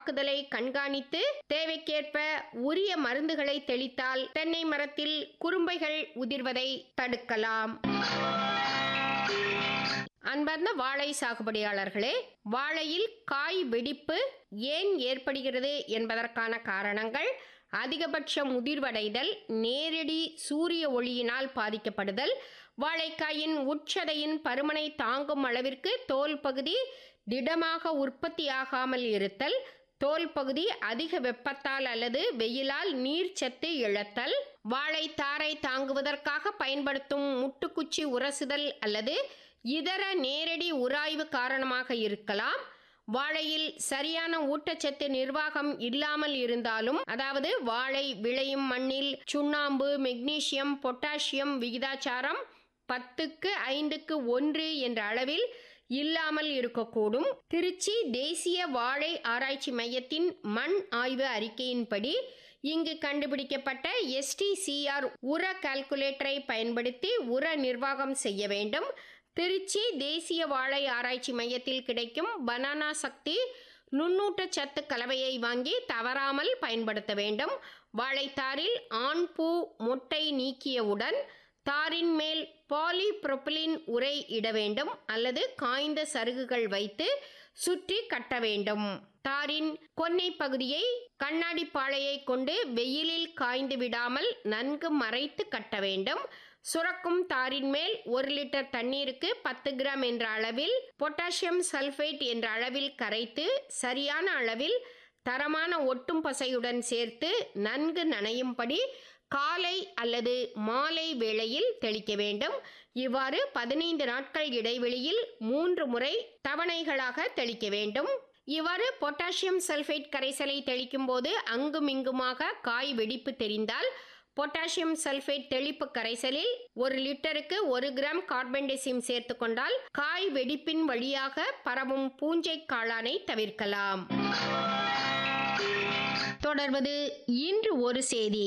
தாக்குதலை கண்காணித்து தேவைக்கேற்ப உரிய மருந்துகளை தெளித்தால் தென்னை மரத்தில் குறும்பைகள் உதிர்வதை தடுக்கலாம் அன்பார்ந்த வாழை சாகுபடியாளர்களே வாழையில் காய் வெடிப்பு ஏன் ஏற்படுகிறது என்பதற்கான காரணங்கள் அதிகபட்ச முதிர்வடைதல் நேரடி சூரிய ஒளியினால் பாதிக்கப்படுதல் வாழைக்காயின் உட்சதையின் பருமனை தாங்கும் அளவிற்கு தோல் பகுதி திடமாக உற்பத்தியாகாமல் இருத்தல் தோல் பகுதி அதிக வெப்பத்தால் அல்லது வெயிலால் நீர்ச்சத்து இழத்தல் வாழை தாரை தாங்குவதற்காக பயன்படுத்தும் முட்டுக்குச்சி உரசுதல் அல்லது இதர நேரடி உராய்வு காரணமாக இருக்கலாம் வாழையில் சரியான ஊட்டச்சத்து நிர்வாகம் இல்லாமல் இருந்தாலும் அதாவது வாழை விளையும் மண்ணில் சுண்ணாம்பு மெக்னீசியம் பொட்டாசியம் விகிதாச்சாரம் பத்துக்கு ஐந்துக்கு ஒன்று என்ற அளவில் இல்லாமல் இருக்கக்கூடும் திருச்சி தேசிய வாழை ஆராய்ச்சி மையத்தின் மண் ஆய்வு அறிக்கையின்படி இங்கு கண்டுபிடிக்கப்பட்ட எஸ்டிசிஆர் உர கால்குலேட்டரை பயன்படுத்தி உர நிர்வாகம் செய்ய வேண்டும் திருச்சி தேசிய வாழை ஆராய்ச்சி மையத்தில் கிடைக்கும் பனானா சக்தி நுண்ணூட்டச்சத்து கலவையை வாங்கி தவறாமல் பயன்படுத்த வேண்டும் வாழைத்தாரில் ஆண் பூ மொட்டை நீக்கியவுடன் தாரின் மேல் பாலிப்ரொபிலின் உரை இட வேண்டும் அல்லது காய்ந்த சருகுகள் வைத்து சுற்றி கட்ட வேண்டும் தாரின் கொன்னை பகுதியை கண்ணாடி பாளையை கொண்டு வெயிலில் காய்ந்து விடாமல் நன்கு மறைத்து கட்ட வேண்டும் சுரக்கும் தாரின் மேல் ஒரு லிட்டர் தண்ணீருக்கு பத்து கிராம் என்ற அளவில் பொட்டாசியம் சல்ஃபேட் என்ற அளவில் கரைத்து சரியான அளவில் தரமான ஒட்டும் பசையுடன் சேர்த்து நன்கு நனையும்படி காலை அல்லது மாலை வேளையில் தெளிக்க வேண்டும் இவ்வாறு பதினைந்து நாட்கள் இடைவெளியில் மூன்று முறை தவணைகளாக தெளிக்க வேண்டும் இவ்வாறு பொட்டாசியம் சல்ஃபேட் கரைசலை தெளிக்கும் போது அங்குமிங்குமாக காய் வெடிப்பு தெரிந்தால் பொட்டாசியம் சல்ஃபேட் தெளிப்பு கரைசலில் ஒரு லிட்டருக்கு ஒரு கிராம் கார்பன்டெசிம் சேர்த்து கொண்டால் காய் வெடிப்பின் வழியாக பரவும் பூஞ்சை காளானை தவிர்க்கலாம் தொடர்வது இன்று ஒரு செய்தி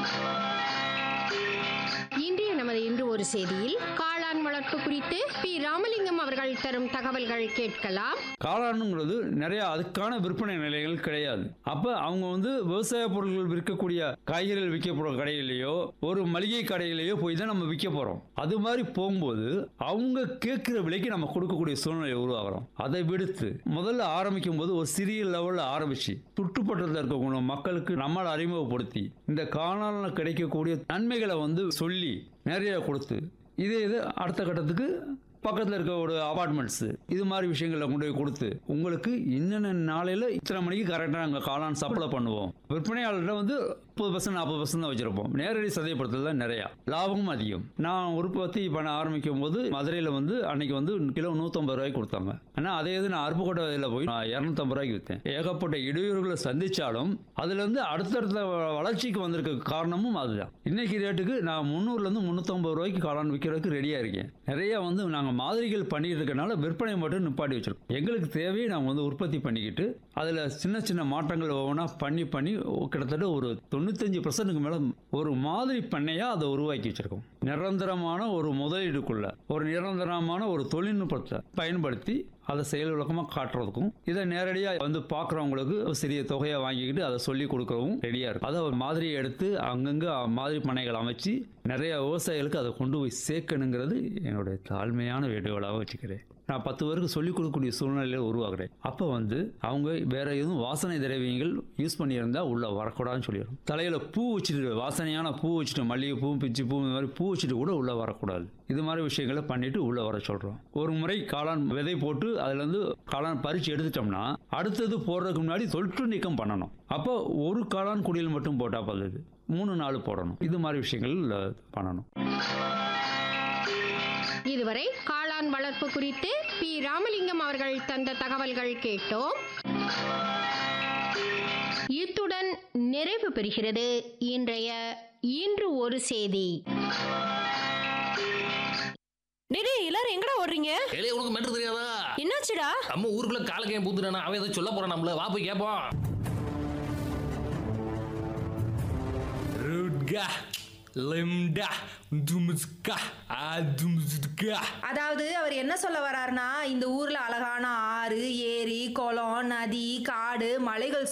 இன்றைய நமது இன்று ஒரு செய்தியில் காளான் வளர்ப்பு குறித்து பி ராமலிங்கம் அவர்கள் தரும் தகவல்கள் கேட்கலாம் காளானுங்கிறது நிறைய அதுக்கான விற்பனை நிலையங்கள் கிடையாது அப்ப அவங்க வந்து விவசாய பொருட்கள் விற்கக்கூடிய காய்கறிகள் விற்கப்படுற கடையிலேயோ ஒரு மளிகை கடையிலேயோ போய் தான் நம்ம விற்க போறோம் அது மாதிரி போகும்போது அவங்க கேட்கிற விலைக்கு நம்ம கொடுக்கக்கூடிய சூழ்நிலை உருவாகிறோம் அதை விடுத்து முதல்ல ஆரம்பிக்கும் போது ஒரு சிறிய லெவலில் ஆரம்பிச்சு சுற்றுப்பட்டத்தில் இருக்கக்கூடிய மக்களுக்கு நம்மளை அறிமுகப்படுத்தி இந்த காளானில் கிடைக்கக்கூடிய நன்மைகளை வந்து சொல்லி நிறைய கொடுத்து இதே இது அடுத்த கட்டத்துக்கு பக்கத்தில் இருக்க ஒரு அபார்ட்மெண்ட்ஸு இது மாதிரி விஷயங்களை கொண்டு போய் கொடுத்து உங்களுக்கு இன்னென்ன நாளையில் இத்தனை மணிக்கு கரெக்டாக நாங்கள் காளான் சப்ளை பண்ணுவோம் விற்பனையாளர்கிட்ட வந்து முப்பது பர்சன்ட் நாற்பது பர்சன்ட் தான் வச்சிருப்போம் நேரடி சந்தைப்படுத்தல் தான் நிறையா லாபமும் அதிகம் நான் உற்பத்தி பண்ண ஆரம்பிக்கும் போது மதுரையில் வந்து அன்னைக்கு வந்து கிலோ நூற்றம்பது ரூபாய்க்கு கொடுத்தாங்க ஆனால் அதே இது நான் அருப்புக்கோட்டை இதில் போய் நான் இரநூத்தம்பது ரூபாய்க்கு விற்றேன் ஏகப்பட்ட இடையூறுகளை சந்திச்சாலும் அதுலேருந்து அடுத்தடுத்த வ- வளர்ச்சிக்கு வந்திருக்க காரணமும் அதுதான் இன்னைக்கு ரேட்டுக்கு நான் முந்நூறுலேருந்து முந்நூற்றம்பது ரூபாய்க்கு காளான் விற்கிறதுக்கு ரெடியாக இருக்கேன் நிறைய வந்து நாங்கள் மாதிரிகள் பண்ணிட்டு இருக்கனால விற்பனை மட்டும் நிப்பாட்டி வச்சிருக்கோம் எங்களுக்கு தேவையை நாங்கள் வந்து உற்பத்தி பண்ணிக்கிட்டு அதில் சின்ன சின்ன மாற்றங்கள் ஒவ்வொன்றா பண்ணி பண்ணி கிட்டத்தட்ட ஒரு தொண்ணூத்தஞ்சு பர்சன்ட்டுக்கு மேலே ஒரு மாதிரி பண்ணையாக அதை உருவாக்கி வச்சிருக்கோம் நிரந்தரமான ஒரு முதலீடுக்குள்ள ஒரு நிரந்தரமான ஒரு தொழில்நுட்பத்தை பயன்படுத்தி அதை செயல் விளக்கமாக காட்டுறதுக்கும் இதை நேரடியாக வந்து பார்க்குறவங்களுக்கு சிறிய தொகையை வாங்கிக்கிட்டு அதை சொல்லி கொடுக்கறவும் ரெடியாக இருக்கும் அதை ஒரு மாதிரியை எடுத்து அங்கங்கே மாதிரி பண்ணைகள் அமைச்சு நிறைய விவசாயிகளுக்கு அதை கொண்டு போய் சேர்க்கணுங்கிறது என்னுடைய தாழ்மையான வேண்டுகோளாக வச்சுக்கிறேன் நான் பத்து பேருக்கு சொல்லிக் கொடுக்கக்கூடிய சூழ்நிலையை உருவாக்குறேன் அப்போ வந்து அவங்க வேற எதுவும் வாசனை திரவியங்கள் யூஸ் பண்ணியிருந்தா உள்ள வரக்கூடாதுன்னு சொல்லிடும் தலையில பூ வச்சுட்டு வாசனையான பூ வச்சுட்டு மல்லிகை பூ பிச்சி பூ இந்த மாதிரி பூ வச்சுட்டு கூட உள்ள வரக்கூடாது இது மாதிரி விஷயங்களை பண்ணிட்டு உள்ள வர சொல்றோம் ஒரு முறை காளான் விதை போட்டு அதுல இருந்து காளான் பறிச்சு எடுத்துட்டோம்னா அடுத்தது போடுறதுக்கு முன்னாடி தொற்று நீக்கம் பண்ணணும் அப்போ ஒரு காளான் குடியில் மட்டும் போட்டா போதாது மூணு நாலு போடணும் இது மாதிரி விஷயங்கள் அஹ், பண்ணணும் இதுவரை காளான் வளர்ப்பு குறித்து பி ராமலிங்கம் அவர்கள் தந்த தகவல்கள் கேட்டோம் இத்துடன் நிறைவு பெறுகிறது இன்றைய இன்று ஒரு செய்தி டேய் டேய், எல்லாரும் எங்கடா ஓடுறீங்க ஏலே உனக்கு மெட்ரு தெரியாதா என்னாச்சுடா நம்ம ஊருக்குள்ள காலக்கையும் பூத்துட்டானா அவன் ஏதோ சொல்ல போறான் நம்மள வா போய் கேட்போம் ரூட்கா லிம்டா தும்ஸ்கா ஆ தும்ஸ்கா அதாவது அவர் என்ன சொல்ல வர்றாருன்னா இந்த ஊர்ல அழகான ஆறு ஏரி குளம் நதி காடு மலைகள்